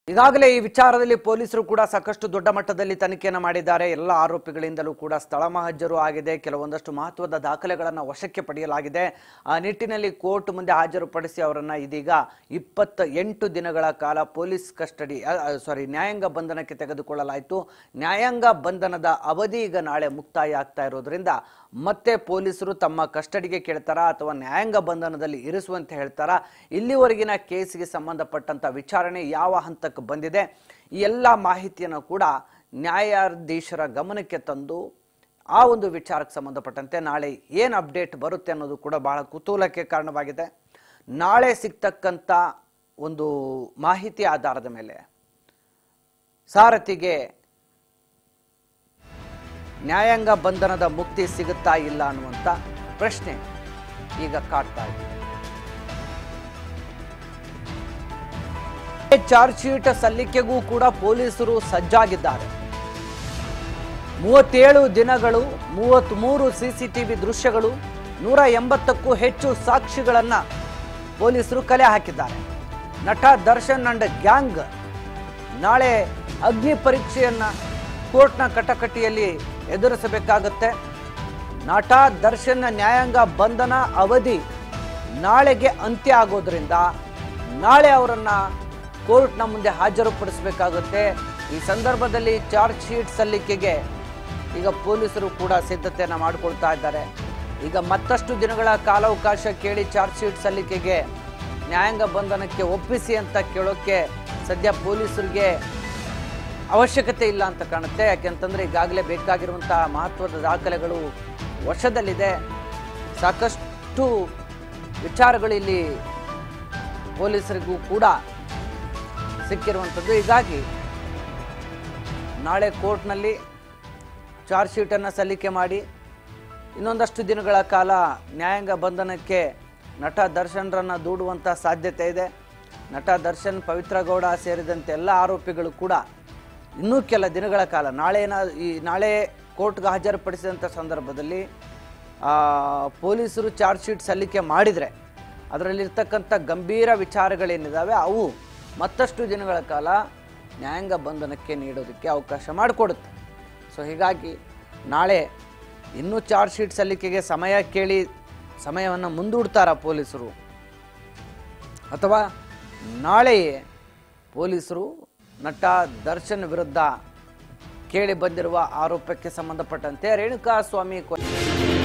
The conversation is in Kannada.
ಈಗಾಗಲೇ ಈ ವಿಚಾರದಲ್ಲಿ ಪೊಲೀಸರು ಕೂಡ ಸಾಕಷ್ಟು ದೊಡ್ಡ ಮಟ್ಟದಲ್ಲಿ ತನಿಖೆಯನ್ನು ಮಾಡಿದ್ದಾರೆ ಎಲ್ಲ ಆರೋಪಿಗಳಿಂದಲೂ ಕೂಡ ಸ್ಥಳ ಮಹಜ್ಜರು ಆಗಿದೆ ಕೆಲವೊಂದಷ್ಟು ಮಹತ್ವದ ದಾಖಲೆಗಳನ್ನು ವಶಕ್ಕೆ ಪಡೆಯಲಾಗಿದೆ ಆ ನಿಟ್ಟಿನಲ್ಲಿ ಕೋರ್ಟ್ ಮುಂದೆ ಹಾಜರುಪಡಿಸಿ ಅವರನ್ನ ಇದೀಗ ಇಪ್ಪತ್ತ ಎಂಟು ದಿನಗಳ ಕಾಲ ಪೊಲೀಸ್ ಕಸ್ಟಡಿ ಸಾರಿ ನ್ಯಾಯಾಂಗ ಬಂಧನಕ್ಕೆ ತೆಗೆದುಕೊಳ್ಳಲಾಯಿತು ನ್ಯಾಯಾಂಗ ಬಂಧನದ ಅವಧಿ ಈಗ ನಾಳೆ ಮುಕ್ತಾಯ ಆಗ್ತಾ ಇರೋದ್ರಿಂದ ಮತ್ತೆ ಪೊಲೀಸರು ತಮ್ಮ ಕಸ್ಟಡಿಗೆ ಕೇಳ್ತಾರಾ ಅಥವಾ ನ್ಯಾಯಾಂಗ ಬಂಧನದಲ್ಲಿ ಇರಿಸುವಂತೆ ಹೇಳ್ತಾರಾ ಇಲ್ಲಿವರೆಗಿನ ಕೇಸಿಗೆ ಸಂಬಂಧಪಟ್ಟಂತ ವಿಚಾರಣೆ ಯಾವ ಹಂತಕ್ಕೆ ಬಂದಿದೆ ಈ ಎಲ್ಲ ಮಾಹಿತಿಯನ್ನು ಕೂಡ ನ್ಯಾಯಾಧೀಶರ ಗಮನಕ್ಕೆ ತಂದು ಆ ಒಂದು ವಿಚಾರಕ್ಕೆ ಸಂಬಂಧಪಟ್ಟಂತೆ ನಾಳೆ ಏನು ಅಪ್ಡೇಟ್ ಬರುತ್ತೆ ಅನ್ನೋದು ಕೂಡ ಬಹಳ ಕುತೂಹಲಕ್ಕೆ ಕಾರಣವಾಗಿದೆ ನಾಳೆ ಸಿಗ್ತಕ್ಕಂಥ ಒಂದು ಮಾಹಿತಿ ಆಧಾರದ ಮೇಲೆ ಸಾರಥಿಗೆ ನ್ಯಾಯಾಂಗ ಬಂಧನದ ಮುಕ್ತಿ ಸಿಗುತ್ತಾ ಇಲ್ಲ ಅನ್ನುವಂಥ ಪ್ರಶ್ನೆ ಈಗ ಕಾಡ್ತಾ ಇದೆ ಚಾರ್ಜ್ ಶೀಟ್ ಸಲ್ಲಿಕೆಗೂ ಕೂಡ ಪೊಲೀಸರು ಸಜ್ಜಾಗಿದ್ದಾರೆ ಮೂವತ್ತೇಳು ದಿನಗಳು ಮೂವತ್ತ್ಮೂರು ಸಿಸಿಟಿವಿ ದೃಶ್ಯಗಳು ನೂರ ಎಂಬತ್ತಕ್ಕೂ ಹೆಚ್ಚು ಸಾಕ್ಷಿಗಳನ್ನ ಪೊಲೀಸರು ಕಲೆ ಹಾಕಿದ್ದಾರೆ ನಟ ದರ್ಶನ್ ಅಂಡ್ ಗ್ಯಾಂಗ್ ನಾಳೆ ಅಗ್ನಿ ಪರೀಕ್ಷೆಯನ್ನ ಕೋರ್ಟ್ನ ಕಟಕಟಿಯಲ್ಲಿ ಎದುರಿಸಬೇಕಾಗುತ್ತೆ ನಟ ದರ್ಶನ್ ನ್ಯಾಯಾಂಗ ಬಂಧನ ಅವಧಿ ನಾಳೆಗೆ ಅಂತ್ಯ ಆಗೋದ್ರಿಂದ ನಾಳೆ ಅವರನ್ನ ಕೋರ್ಟ್ನ ಮುಂದೆ ಹಾಜರುಪಡಿಸಬೇಕಾಗುತ್ತೆ ಈ ಸಂದರ್ಭದಲ್ಲಿ ಚಾರ್ಜ್ ಶೀಟ್ ಸಲ್ಲಿಕೆಗೆ ಈಗ ಪೊಲೀಸರು ಕೂಡ ಸಿದ್ಧತೆಯನ್ನು ಮಾಡಿಕೊಳ್ತಾ ಇದ್ದಾರೆ ಈಗ ಮತ್ತಷ್ಟು ದಿನಗಳ ಕಾಲಾವಕಾಶ ಕೇಳಿ ಚಾರ್ಜ್ ಶೀಟ್ ಸಲ್ಲಿಕೆಗೆ ನ್ಯಾಯಾಂಗ ಬಂಧನಕ್ಕೆ ಒಪ್ಪಿಸಿ ಅಂತ ಕೇಳೋಕ್ಕೆ ಸದ್ಯ ಪೊಲೀಸರಿಗೆ ಅವಶ್ಯಕತೆ ಇಲ್ಲ ಅಂತ ಕಾಣುತ್ತೆ ಯಾಕೆಂತಂದ್ರೆ ಈಗಾಗಲೇ ಬೇಕಾಗಿರುವಂತಹ ಮಹತ್ವದ ದಾಖಲೆಗಳು ವಶದಲ್ಲಿದೆ ಸಾಕಷ್ಟು ವಿಚಾರಗಳು ಇಲ್ಲಿ ಪೊಲೀಸರಿಗೂ ಕೂಡ ಸಿಕ್ಕಿರುವಂಥದ್ದು ಹೀಗಾಗಿ ನಾಳೆ ಕೋರ್ಟ್ನಲ್ಲಿ ಚಾರ್ಜ್ ಶೀಟನ್ನು ಸಲ್ಲಿಕೆ ಮಾಡಿ ಇನ್ನೊಂದಷ್ಟು ದಿನಗಳ ಕಾಲ ನ್ಯಾಯಾಂಗ ಬಂಧನಕ್ಕೆ ನಟ ದರ್ಶನ್ರನ್ನು ದೂಡುವಂಥ ಸಾಧ್ಯತೆ ಇದೆ ನಟ ದರ್ಶನ್ ಪವಿತ್ರ ಗೌಡ ಸೇರಿದಂತೆ ಎಲ್ಲ ಆರೋಪಿಗಳು ಕೂಡ ಇನ್ನೂ ಕೆಲ ದಿನಗಳ ಕಾಲ ನಾಳೆನ ಈ ನಾಳೆ ಕೋರ್ಟ್ಗೆ ಹಾಜರುಪಡಿಸಿದಂಥ ಸಂದರ್ಭದಲ್ಲಿ ಆ, ಪೊಲೀಸರು ಚಾರ್ಜ್ ಶೀಟ್ ಸಲ್ಲಿಕೆ ಮಾಡಿದರೆ ಅದರಲ್ಲಿರ್ತಕ್ಕಂಥ ಗಂಭೀರ ವಿಚಾರಗಳೇನಿದ್ದಾವೆ ಅವು ಮತ್ತಷ್ಟು ದಿನಗಳ ಕಾಲ ನ್ಯಾಯಾಂಗ ಬಂಧನಕ್ಕೆ ನೀಡೋದಕ್ಕೆ ಅವಕಾಶ ಮಾಡಿಕೊಡುತ್ತೆ ಸೊ ಹೀಗಾಗಿ ನಾಳೆ ಇನ್ನೂ ಚಾರ್ಜ್ ಶೀಟ್ ಸಲ್ಲಿಕೆಗೆ ಸಮಯ ಕೇಳಿ ಸಮಯವನ್ನು ಮುಂದೂಡ್ತಾರ ಪೊಲೀಸರು ಅಥವಾ ನಾಳೆಯೇ ಪೊಲೀಸರು ನಟ ದರ್ಶನ್ ವಿರುದ್ಧ ಕೇಳಿ ಬಂದಿರುವ ಆರೋಪಕ್ಕೆ ಸಂಬಂಧಪಟ್ಟಂತೆ ರೇಣುಕಾ ಸ್ವಾಮಿ ಕೊಲೆ